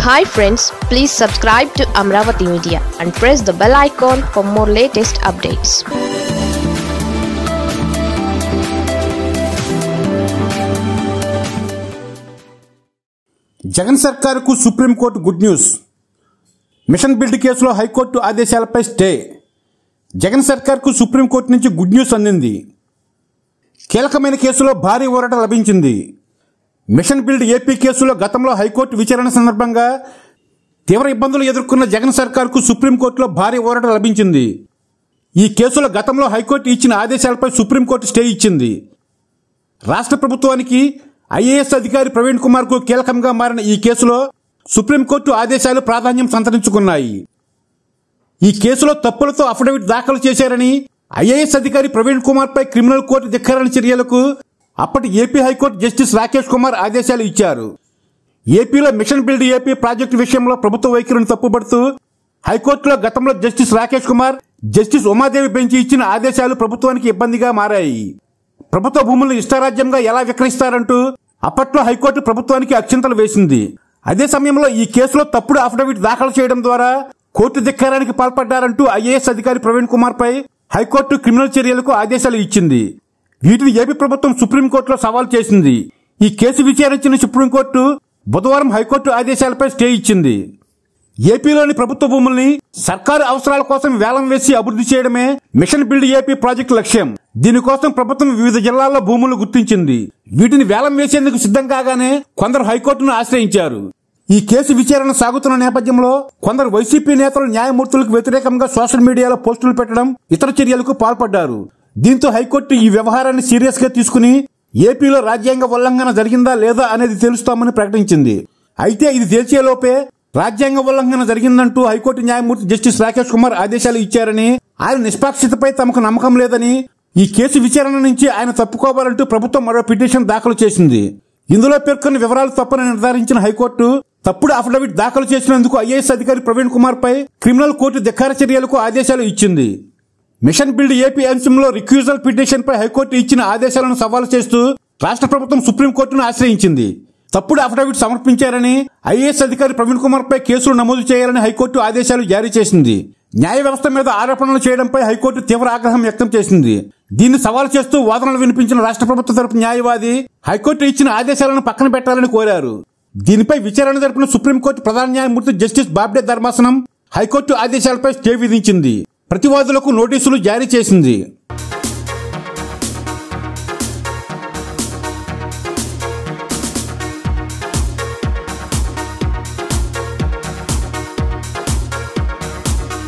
hi friends please subscribe to Amaravati media and press the bell icon for more latest updates Jagan సర్కారుకు supreme court good news mission build కేసులో high court ఆదేశాలపై stay Jagan సర్కార్కు supreme court నుంచి good news అందింది కీలకమైన కేసులో భారీ ఊరట లభించింది మిషన్ బిల్డ్ ఏపీ కేసులో గతంలో హైకోర్టు విచారణ సందర్భంగా తీవ్ర ఇబ్బందులు ఎదుర్కొన్న జగన్ సర్కార్కు సుప్రీంకోర్టులో భారీ ఊరట లభించింది ఈ కేసులో గతంలో హైకోర్టు ఇచ్చిన ఆదేశాలపై సుప్రీంకోర్టు స్టే ఇచ్చింది రాష్ట్ర ప్రభుత్వానికి ఐఏఎస్ అధికారి ప్రవీణ్ కుమార్ కు కీలకంగా మారిన ఈ కేసులో సుప్రీంకోర్టు ఆదేశాలు ప్రాధాన్యం సంతరించుకున్నాయి ఈ కేసులో తప్పులతో అఫిడవిట్ దాఖలు చేశారని ఐఏఎస్ అధికారి ప్రవీణ్ కుమార్ పై క్రిమినల్ కోర్టు ధిక్కరణ చర్యలకు అప్పటి AP high court justice Rakesh Kumar ఆదేశాలు ఇచ్చారు ఏపీలో మిషన్ బిల్డ్ ఏపీ ప్రాజెక్టు విషయంలో ప్రభుత్వ వైఖరిని తప్పుపడుతూ హైకోర్టులో గతంలో justice Rakesh Kumar justice Umadevi bench ఇచ్చిన ఆదేశాలు ప్రభుత్వానికి ఇబ్బందిగా మారాయి ప్రభుత్వ భూములను ఇష్టారాజ్యంగా ఎలా విక్రయిస్తారంటూ అప్పట్లో హైకోర్టు ప్రభుత్వానికి అక్షింతలు వేసింది అదే సమయంలో ఈ కేసులో తప్పుడు అఫిడవిట్ దాఖలు చేయడం ద్వారా కోర్టు ధిక్కారానికి పాల్పడ్డారంటూ ఐఏఎస్ అధికారి ప్రవీణ్ కుమార్ పై హైకోర్టు క్రిమినల్ చర్యలకు ఆదేశాలు ఇచ్చింది వీటిని ఏపీ ప్రభుత్వం సుప్రీంకోర్టులో సవాల్ చేసింది ఈ కేసు విచారించిన సుప్రీంకోర్టు బుధవారం హైకోర్టు ఆదేశాలపై స్టే ఇచ్చింది ఏపీలోని ప్రభుత్వ భూముల్ని సర్కారు అవసరాల కోసం వేలం వేసి అభివృద్ధి చేయడమే మిషన్ బిల్డ్ ఏపీ ప్రాజెక్టు లక్ష్యం దీనికోసం ప్రభుత్వం వివిధ జిల్లాల్లో భూములు గుర్తించింది వీటిని వేలం వేసేందుకు సిద్ధం కాగానే కొందరు హైకోర్టును ఆశ్రయించారు ఈ కేసు విచారణ సాగుతున్న నేపథ్యంలో కొందరు వైసీపీ నేతలు న్యాయమూర్తులకు వ్యతిరేకంగా సోషల్ మీడియాలో పోస్టులు పెట్టడం ఇతర చర్యలకు పాల్పడ్డారు దీంతో హైకోర్టు ఈ వ్యవహారాన్ని సీరియస్ గా తీసుకుని ఏపీలో రాజ్యాంగ ఉల్లంఘన జరిగిందా లేదా అనేది తెలుస్తామని ప్రకటించింది అయితే ఇది తేల్చేలోపే రాజ్యాంగ ఉల్లంఘన జరిగిందంటూ హైకోర్టు న్యాయమూర్తి జస్టిస్ రాకేష్ కుమార్ ఆదేశాలు ఇచ్చారని ఆయన నిష్పాక్షితపై తమకు నమ్మకం లేదని ఈ కేసు విచారణ నుంచి ఆయన తప్పుకోవాలంటూ ప్రభుత్వం మరో పిటిషన్ దాఖలు చేసింది ఇందులో పేర్కొన్న వివరాలు తప్పని నిర్ధారించిన హైకోర్టు తప్పుడు అఫిడవిట్ దాఖలు చేసినందుకు ఐఏఎస్ అధికారి ప్రవీణ్ కుమార్ పై క్రిమినల్ కోర్టు ధిక్కార చర్యలకు ఆదేశాలు ఇచ్చింది మిషన్ బిల్డ్ ఏపీ అంశంలో రిక్యూజల్ పిటిషన్ పై హైకోర్టు ఇచ్చిన ఆదేశాలను సవాలు చేస్తూ రాష్ట్ర ప్రభుత్వం సుప్రీంకోర్టును ఆశ్రయించింది తప్పుడు అఫిడవిట్ సమర్పించారని ఐఏఎస్ అధికారి ప్రవీణ్ కుమార్ పై కేసులు నమోదు చేయాలని హైకోర్టు ఆదేశాలు జారీ చేసింది న్యాయ వ్యవస్థ మీద ఆరోపణలు చేయడంపై హైకోర్టు తీవ్ర ఆగ్రహం వ్యక్తం చేసింది దీన్ని సవాల్ చేస్తూ వాదనలు వినిపించిన రాష్ట్ర ప్రభుత్వ తరపు న్యాయవాది హైకోర్టు ఇచ్చిన ఆదేశాలను పక్కన పెట్టాలని కోరారు దీనిపై విచారణ జరిపిన సుప్రీంకోర్టు ప్రధాన న్యాయమూర్తి జస్టిస్ బాబ్డే ధర్మాసనం హైకోర్టు ఆదేశాలపై స్టే విధించింది ప్రతివాదులకు నోటీసులు జారీ చేసింది